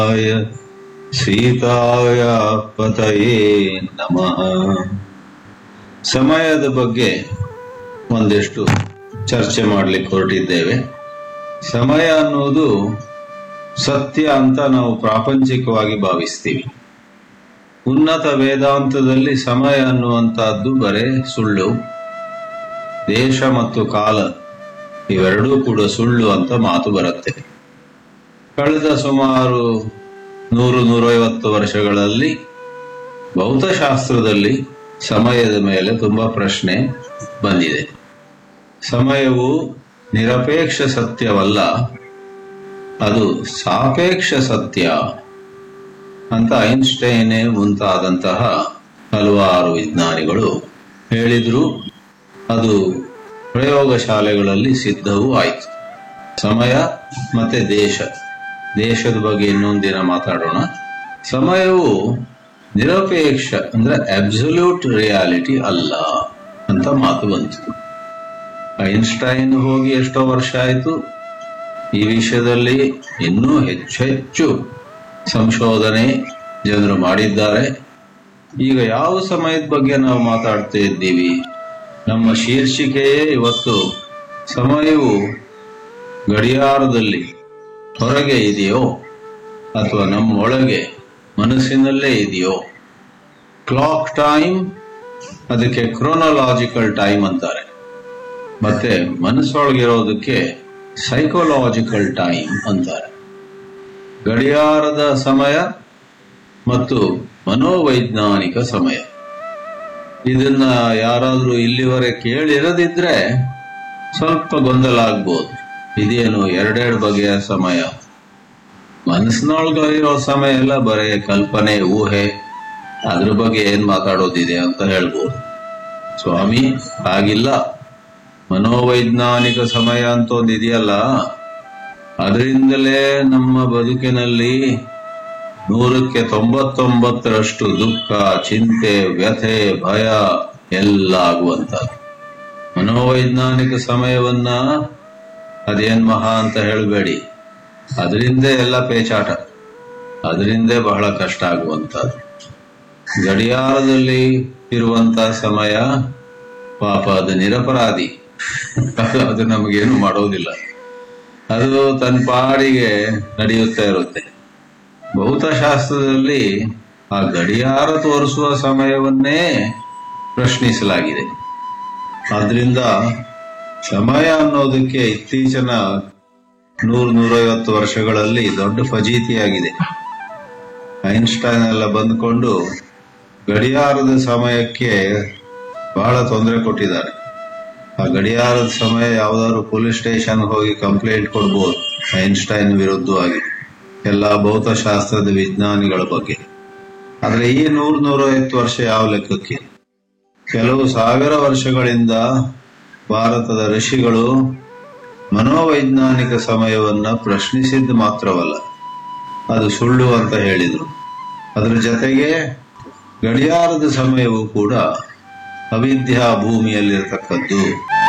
ಸೀತಾಯ ಪತಯೇ ನಮಃ ಸಮಯದ ಬಗ್ಗೆ ಒಂದಿಷ್ಟು ಚರ್ಚೆ ಮಾಡಲಿಕ್ಕೆ ಹೊರಟಿದ್ದೇವೆ ಸಮಯ ಅನ್ನೋದು ಸತ್ಯ ಅಂತ ನಾವು ಪ್ರಾಪಂಚಿಕವಾಗಿ ಭಾವಿಸ್ತೀವಿ ಉನ್ನತ ವೇದಾಂತದಲ್ಲಿ ಸಮಯ ಅನ್ನುವಂತಹದ್ದು ಬರೇ ಸುಳ್ಳು ದೇಶ ಮತ್ತು ಕಾಲ ಇವೆರಡೂ ಕೂಡ ಸುಳ್ಳು ಅಂತ ಮಾತು ಬರುತ್ತೆ ಕಳೆದ ಸುಮಾರು ನೂರು ನೂರೈವತ್ತು ವರ್ಷಗಳಲ್ಲಿ ಭೌತಶಾಸ್ತ್ರದಲ್ಲಿ ಸಮಯದ ಮೇಲೆ ತುಂಬಾ ಪ್ರಶ್ನೆ ಬಂದಿದೆ ಸಮಯವು ನಿರಪೇಕ್ಷ ಸತ್ಯವಲ್ಲ ಅದು ಸಾಪೇಕ್ಷ ಸತ್ಯ ಅಂತ ಐನ್ಸ್ಟೈನೆ ಮುಂತಾದಂತಹ ಹಲವಾರು ವಿಜ್ಞಾನಿಗಳು ಹೇಳಿದ್ರು ಅದು ಪ್ರಯೋಗಶಾಲೆಗಳಲ್ಲಿ ಸಿದ್ಧವೂ ಆಯಿತು ಸಮಯ ಮತ್ತೆ ದೇಶ ದೇಶದ ಬಗ್ಗೆ ಇನ್ನೊಂದು ದಿನ ಮಾತಾಡೋಣ ಸಮಯವು ನಿರಪೇಕ್ಷ ಅಂದ್ರೆ ಅಬ್ಸಲ್ಯೂಟ್ ರಿಯಾಲಿಟಿ ಅಲ್ಲ ಅಂತ ಮಾತು ಬಂತು ಐನ್ಸ್ಟೈನ್ ಹೋಗಿ ಎಷ್ಟೋ ವರ್ಷ ಆಯಿತು ಈ ವಿಷಯದಲ್ಲಿ ಇನ್ನೂ ಹೆಚ್ಚು ಹೆಚ್ಚು ಸಂಶೋಧನೆ ಜನರು ಮಾಡಿದ್ದಾರೆ ಈಗ ಯಾವ ಸಮಯದ ಬಗ್ಗೆ ನಾವು ಮಾತಾಡ್ತಾ ಇದ್ದೀವಿ ನಮ್ಮ ಶೀರ್ಷಿಕೆಯೇ ಇವತ್ತು ಸಮಯವು ಗಡಿಯಾರದಲ್ಲಿ ಹೊರಗೆ ಇದೆಯೋ ಅಥವಾ ನಮ್ಮ ಒಳಗೆ ಮನಸ್ಸಿನಲ್ಲೇ ಇದೆಯೋ ಕ್ಲಾಕ್ ಟೈಮ್ ಅದಕ್ಕೆ ಕ್ರೋನಲಾಜಿಕಲ್ ಟೈಮ್ ಅಂತಾರೆ ಮತ್ತೆ ಮನಸ್ಸೊಳಗಿರೋದಕ್ಕೆ ಸೈಕೋಲಾಜಿಕಲ್ ಟೈಮ್ ಅಂತಾರೆ ಗಡಿಯಾರದ ಸಮಯ ಮತ್ತು ಮನೋವೈಜ್ಞಾನಿಕ ಸಮಯ ಇದನ್ನ ಯಾರಾದ್ರೂ ಇಲ್ಲಿವರೆಗೆ ಕೇಳಿರದಿದ್ರೆ ಸ್ವಲ್ಪ ಗೊಂದಲ ಆಗ್ಬೋದು ಇದೇನು ಎರಡೆರಡು ಬಗೆಯ ಸಮಯ ಮನಸ್ಸಿನೊಳಗಿರೋ ಸಮಯ ಎಲ್ಲ ಬರೀ ಕಲ್ಪನೆ ಊಹೆ ಅದ್ರ ಬಗ್ಗೆ ಏನ್ ಮಾತಾಡೋದಿದೆ ಅಂತ ಹೇಳ್ಬೋದು ಸ್ವಾಮಿ ಹಾಗಿಲ್ಲ ಮನೋವೈಜ್ಞಾನಿಕ ಸಮಯ ಅಂತ ಒಂದು ಇದೆಯಲ್ಲ ಅದರಿಂದಲೇ ನಮ್ಮ ಬದುಕಿನಲ್ಲಿ ನೂರಕ್ಕೆ ತೊಂಬತ್ತೊಂಬತ್ತರಷ್ಟು ದುಃಖ ಚಿಂತೆ ವ್ಯಥೆ ಭಯ ಎಲ್ಲ ಆಗುವಂತದ್ದು ಮನೋವೈಜ್ಞಾನಿಕ ಸಮಯವನ್ನ ಅದೇನ್ ಮಹಾ ಅಂತ ಹೇಳಬೇಡಿ ಅದರಿಂದೇ ಎಲ್ಲ ಪೇಚಾಟ ಅದರಿಂದೇ ಬಹಳ ಕಷ್ಟ ಆಗುವಂತದ್ದು ಗಡಿಯಾರದಲ್ಲಿ ಇರುವಂತ ಸಮಯ ಪಾಪ ಅದು ನಿರಪರಾಧಿ ಅದು ನಮಗೇನು ಮಾಡೋದಿಲ್ಲ ಅದು ತನ್ನ ಪಾಡಿಗೆ ನಡೆಯುತ್ತಾ ಇರುತ್ತೆ ಭೌತಶಾಸ್ತ್ರದಲ್ಲಿ ಆ ಗಡಿಯಾರ ತೋರಿಸುವ ಸಮಯವನ್ನೇ ಪ್ರಶ್ನಿಸಲಾಗಿದೆ ಆದ್ರಿಂದ ಸಮಯ ಅನ್ನೋದಕ್ಕೆ ಇತ್ತೀಚಿನ ನೂರ ನೂರೈವತ್ತು ವರ್ಷಗಳಲ್ಲಿ ದೊಡ್ಡ ಫಜೀತಿಯಾಗಿದೆ ಐನ್ಸ್ಟೈನ್ ಎಲ್ಲ ಬಂದ್ಕೊಂಡು ಗಡಿಯಾರದ ಸಮಯಕ್ಕೆ ಬಹಳ ತೊಂದರೆ ಕೊಟ್ಟಿದ್ದಾರೆ ಆ ಗಡಿಯಾರದ ಸಮಯ ಯಾವ್ದಾದ್ರು ಪೊಲೀಸ್ ಸ್ಟೇಷನ್ ಹೋಗಿ ಕಂಪ್ಲೇಂಟ್ ಕೊಡ್ಬೋದು ಐನ್ಸ್ಟೈನ್ ವಿರುದ್ಧವಾಗಿ ಎಲ್ಲ ಭೌತಶಾಸ್ತ್ರದ ವಿಜ್ಞಾನಿಗಳ ಬಗ್ಗೆ ಆದ್ರೆ ಈ ನೂರ ನೂರೈವತ್ತು ವರ್ಷ ಯಾವ ಲೆಕ್ಕಕ್ಕೆ ಕೆಲವು ಸಾವಿರ ವರ್ಷಗಳಿಂದ ಭಾರತದ ಋಷಿಗಳು ಮನೋವೈಜ್ಞಾನಿಕ ಸಮಯವನ್ನ ಪ್ರಶ್ನಿಸಿದ್ದು ಮಾತ್ರವಲ್ಲ ಅದು ಸುಳ್ಳು ಅಂತ ಹೇಳಿದ್ರು ಅದರ ಜೊತೆಗೆ ಗಡಿಯಾರದ ಸಮಯವು ಕೂಡ ಅವಿದ್ಯಾ ಭೂಮಿಯಲ್ಲಿರತಕ್ಕದ್ದು